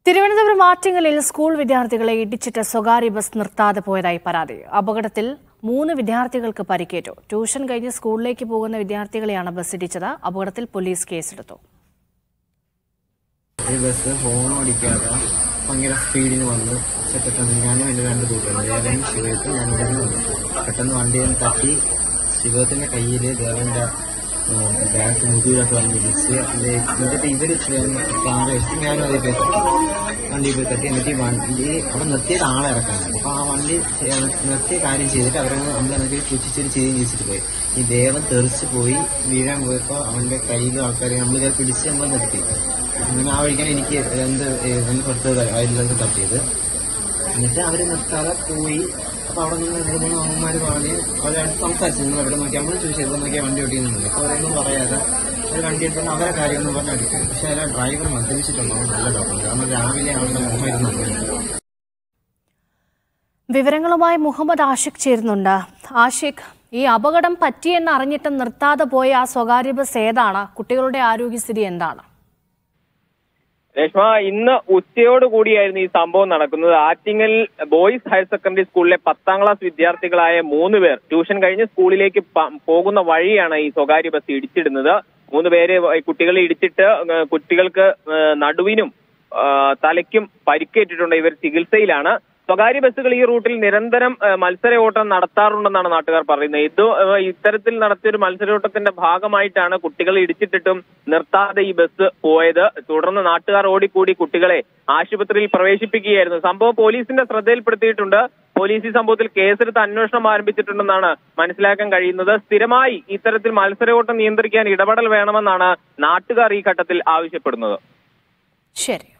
തിരുവനന്തപുരം ആറ്റിങ്ങലിൽ സ്കൂൾ വിദ്യാർത്ഥികളെ ഇടിച്ചിട്ട് സ്വകാര്യ ബസ് നിർത്താതെ പോയതായി പരാതി അപകടത്തിൽ മൂന്ന് വിദ്യാർത്ഥികൾക്ക് പരിക്കേറ്റു ട്യൂഷൻ കഴിഞ്ഞ് സ്കൂളിലേക്ക് പോകുന്ന വിദ്യാർത്ഥികളെയാണ് ബസ് ഇടിച്ചത് അപകടത്തിൽ പോലീസ് കേസെടുത്തു ഈ ബസ് ഹോൺ അടിക്കാതെ ഭയങ്കര സ്പീഡിൽ വന്ന് പക്ഷെ പെട്ടെന്ന് ഞാനും എൻ്റെ രണ്ട് കൂട്ടുകാരും ദേവൻ ശിവത്തും ഞാൻ ഇവിടെ വന്നു പെട്ടെന്ന് വണ്ടി ഒന്ന് തട്ടി ശിവത്തിന്റെ കയ്യിൽ ദേവന്റെ ബാഗ് മുതുകിലൊക്കെ വന്ന് ഇടിച്ച് അത് എന്നിട്ട് ഇവര് കാറ് വെച്ച് ഞാനും അതേ പോയി തട്ടി വണ്ടി പോയി തട്ടി എന്നിട്ട് ഈ വണ്ടി അവിടെ നിർത്തിയത് ആളെ ഇറക്കാനാണ് അപ്പൊ ആ വണ്ടി ചെ- നിർത്തിയ കാര്യം ചെയ്തിട്ട് അവരെ നമ്മൾ എന്നിട്ട് പുച്ഛിച്ചൊരു ചെയ്യും ചെയ്തിട്ട് പോയി ഈ ദേവൻ തെറിച്ച് പോയി വീഴാൻ പോയപ്പോ അവന്റെ കയ്യിലും ആൾക്കാരെ നമ്മൾ ഇങ്ങനെ പിടിച്ച് നമ്മൾ നിർത്തി അങ്ങനെ ആ വഴിക്കാണ് എനിക്ക് രണ്ട് രണ്ട് പുറത്ത് വയലിലൊക്കെ തട്ടിയത് എന്നിട്ട് അവര് നിർത്താതെ പോയി അപ്പൊ അവിടെ നിന്ന് ഇവിടെ നിന്ന് അമ്മമാര് പറഞ്ഞ് അവരടുത്ത് സംസാരിച്ചു നിങ്ങൾ എവിടെ നോക്കി നമ്മൾ ചോദിച്ചു എവിടെ നോക്കിയാൽ വണ്ടി ഓടിക്കുന്നുണ്ട് അപ്പൊ അവരൊന്നും പറയാതെ ഒരു വണ്ടി എടുത്ത് അവരെ കാര്യമൊന്നും പറഞ്ഞ് അടിക്കും പക്ഷെ അതിലെ ഡ്രൈവർ മദ്യപിച്ചിട്ടുണ്ടാവും നല്ല ഡോക്ടർ കാരണം രാവിലെ അവരുടെ മുഖം ഇരുന്നു വിവരങ്ങളുമായി മുഹമ്മദ് ആഷിഖ് ചേരുന്നുണ്ട് ആഷിഖ് ഈ അപകടം പറ്റിയെന്ന് അറിഞ്ഞിട്ട് നിർത്താതെ പോയ ആ സ്വകാര്യ ബസ് ഏതാണ് കുട്ടികളുടെ ആരോഗ്യസ്ഥിതി എന്താണ് രേഷ്മ ഇന്ന് ഉച്ചയോട് കൂടിയായിരുന്നു ഈ സംഭവം നടക്കുന്നത് ആറ്റിങ്ങൽ ബോയ്സ് ഹയർ സെക്കൻഡറി സ്കൂളിലെ പത്താം ക്ലാസ് വിദ്യാർത്ഥികളായ മൂന്ന് പേർ ട്യൂഷൻ കഴിഞ്ഞ് സ്കൂളിലേക്ക് പ- പോകുന്ന വഴിയാണ് ഈ സ്വകാര്യ ബസ് ഇടിച്ചിടുന്നത് മൂന്ന് പേര് ഈ കുട്ടികളെ ഇടിച്ചിട്ട് ഏഹ് കുട്ടികൾക്ക് ഏഹ് നടുവിനും ഏഹ് തലയ്ക്കും പരിക്കേറ്റിട്ടുണ്ട് ഇവർ ചികിത്സയിലാണ് സ്വകാര്യ ബസ്സുകൾ ഈ റൂട്ടിൽ നിരന്തരം ഏഹ് മത്സര ഓട്ടം നടത്താറുണ്ടെന്നാണ് നാട്ടുകാർ പറയുന്നത് ഇത് ഏഹ് ഇത്തരത്തിൽ നടത്തിയ ഒരു മത്സരോട്ടത്തിന്റെ ഭാഗമായിട്ടാണ് കുട്ടികളെ ഇടിച്ചിട്ടിട്ടും നിർത്താതെ ഈ ബസ് പോയത് തുടർന്ന് നാട്ടുകാർ ഓടിക്കൂടി കുട്ടികളെ ആശുപത്രിയിൽ പ്രവേശിപ്പിക്കുകയായിരുന്നു സംഭവം പോലീസിന്റെ ശ്രദ്ധയിൽപ്പെടുത്തിയിട്ടുണ്ട് പോലീസ് ഈ സംഭവത്തിൽ കേസെടുത്ത് അന്വേഷണം ആരംഭിച്ചിട്ടുണ്ടെന്നാണ് മനസ്സിലാക്കാൻ കഴിയുന്നത് സ്ഥിരമായി ഇത്തരത്തിൽ മത്സരോട്ടം നിയന്ത്രിക്കാൻ ഇടപെടൽ വേണമെന്നാണ് നാട്ടുകാർ ഈ ഘട്ടത്തിൽ ആവശ്യപ്പെടുന്നത് ശരി